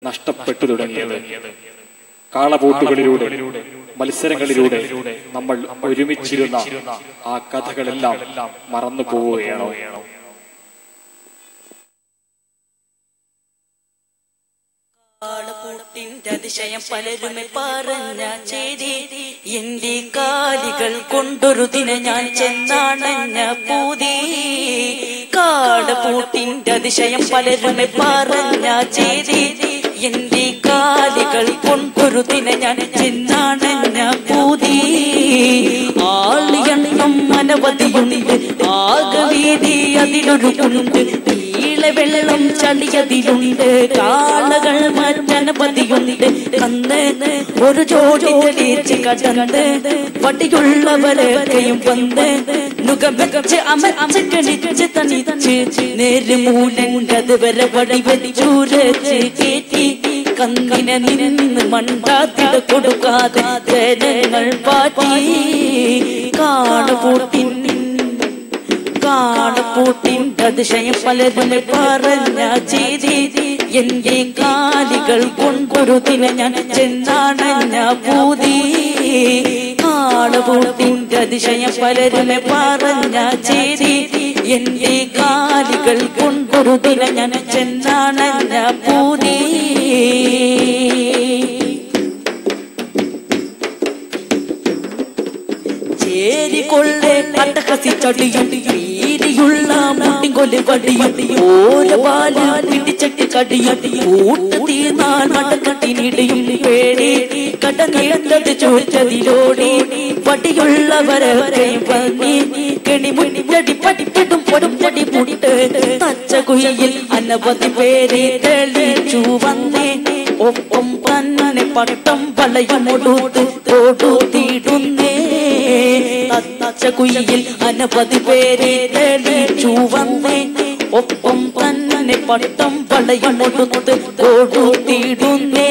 നഷ്ടപ്പെട്ടു തുടങ്ങിയത് കാളപൂട്ടുകളിലൂടെ മത്സരങ്ങളിലൂടെ നമ്മൾ ഒരുമിച്ചിരുന്ന ആ കഥകളെല്ലാം മറന്നു പോവുകയാണോ കാളപൂട്ടിന്റെ അതിശയം പലരുമെ പറഞ്ഞ ചേരി എന്റെ കാലികൾ കൊണ്ടൊരു ദിന ഞാൻ ചെന്നാണഞ്ഞ പൂതി കാളപൂട്ടിന്റെ അതിശയം പലരുമെ പറഞ്ഞ ചേരി എന്റെ കാലികൾ കൊണ്ടൊരു ദിന ഞാൻ ചെന്നാണഞ്ഞ പൂതി ആളിയണ്ണം അനവധിയുണ്ട് ആകവീതി അതിലൊരു കുണ്ട് വെള്ളം ചളിയതിലുണ്ട് കാളകൾ മറ്റനപതിയുണ്ട് കന്ന് ഒരു ജോഡി തെളിച്ച് കടന്ന് വടിയുള്ളവരെയും വന്ന് നുകം വെച്ച് അമച്ച് കണിച്ച് തണിച്ച് നേരുമൂലങ്കത് വരെ വടി വെച്ചൂരച്ച് കേറ്റി കന്നിനെ നിന്ന് മണ്ടാത്തിട കൊടുക്കാതെ ജനങ്ങൾ പാറ്റി കാണുപൂട്ടിൻ കാണപ്പൂട്ടിൻ അതിശയം പലരും പറഞ്ഞ ചെയ്തി എന്റെ കാലികൾ കൊണ്ടൊരു ദിന ഞാൻ ചെന്നാണഞ്ഞ പൂതി കാണപ്പൂട്ടിൻ അതിശയം പലരും പറഞ്ഞ ചെയ്തി എന്റെ കാലികൾ കൊണ്ടൊരു ദിന ഞാൻ ചെന്നാണഞ്ഞ പൂതി ചേരികൊള്ളെ അട്ടഹസിച്ചടിയും വീരിയുള്ള മുട്ടിങ്കൊല്ലി വടിയും ഓരോ പാല പിടിച്ചട്ടി കടിയും കൂട്ടത്തി നാൾ മടക്കട്ടിനിടയും പേടി കടന്നിടത്തത് ചോറ്റതിലോടി വടിയുള്ളവരെയും പന്നി കെണി മുടിച്ചടി പടിപ്പിടും പൊടും പൊടി മുട്ട് തച്ച കുയിൽ അനവധി പേരെ തെളിച്ചു വന്നേ ഒപ്പം പന്നെ പട്ടം വളയുമൊടുത്ത് കൊടുത്തിടുന്നേ തച്ച കുയിൽ അനവധി പേരെ തെളിച്ചു വന്നേ ഒപ്പം തന്നെ പട്ടം വളയുമൊടുത്ത് കൊടുത്തിടുന്നേ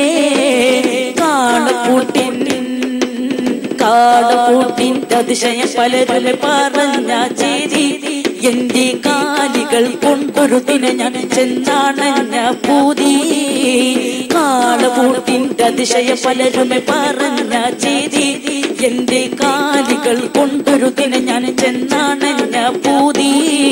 കാണപ്പൂട്ടിൻ കാടപ്പൂട്ടിൻ അതിശയം പലരും പറഞ്ഞ ചേരി എന്റെ കാലികൾ കൊണ്ടൊരു ദിന ഞാൻ ചെന്നാണഞ്ഞ പൂതി കാളപൂട്ടിന്റെ അതിശയ പലരും പറഞ്ഞ ചേരി എന്റെ കാലികൾ കൊണ്ടൊരു ദിന ഞാൻ ചെന്നാണഞ്ഞ പൂതി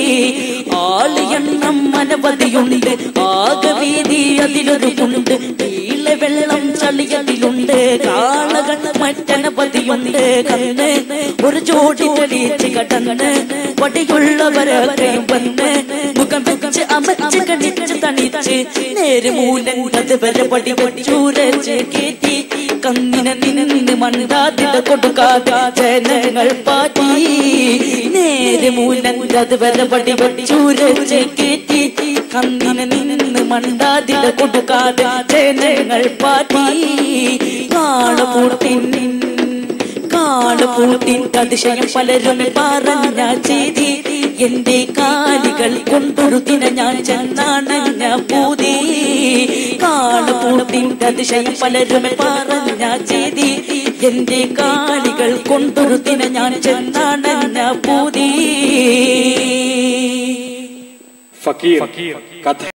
ആള് എണ്ണം അനവധിയുണ്ട് ആകവീതി അതിലൊരു കുണ്ട് നീല വെള്ളം ചളിയതിലുണ്ട് കാളകൾ മറ്റനപതിയുണ്ട് കണ്ണ് ഒരു ജോഡി തെളിയിച്ച് കടന്ന് വടിയുള്ളവരൊക്കെയും വന്ന് മുഖം വെച്ച് അമച്ച് കണിച്ച് തണിച്ച് നേരെ മൂലം അത് വരെ പടി ചൂരച്ച് കേറ്റി കന്നിനെ നിന്ന് മണ്ടാതിട കൊടുക്കാതെ ജനങ്ങൾ പാറ്റി നേരെ മൂലം അത് വരെ പടി ചൂരച്ച് കേറ്റി കന്നിനെ നിന്ന് മണ്ടാതിട കൊടുക്കാതെ ജനങ്ങൾ പാറ്റി കാണപൂട്ടിൻ കാണപൂട്ടിൻ അതിശയം പലരും പറഞ്ഞ ചെയ്തി എന്റെ കാലികൾ കൊണ്ടൊരു ദിന ഞാൻ ചെന്നാണഞ്ഞ പൂതി കാണപൂട്ടിൻ അതിശയം പലരും പറഞ്ഞ ചെയ്തി എന്റെ കാലികൾ കൊണ്ടൊരു ദിന ഞാൻ ചെന്നാണഞ്ഞ പൂതി ഫക്കീർ കഥ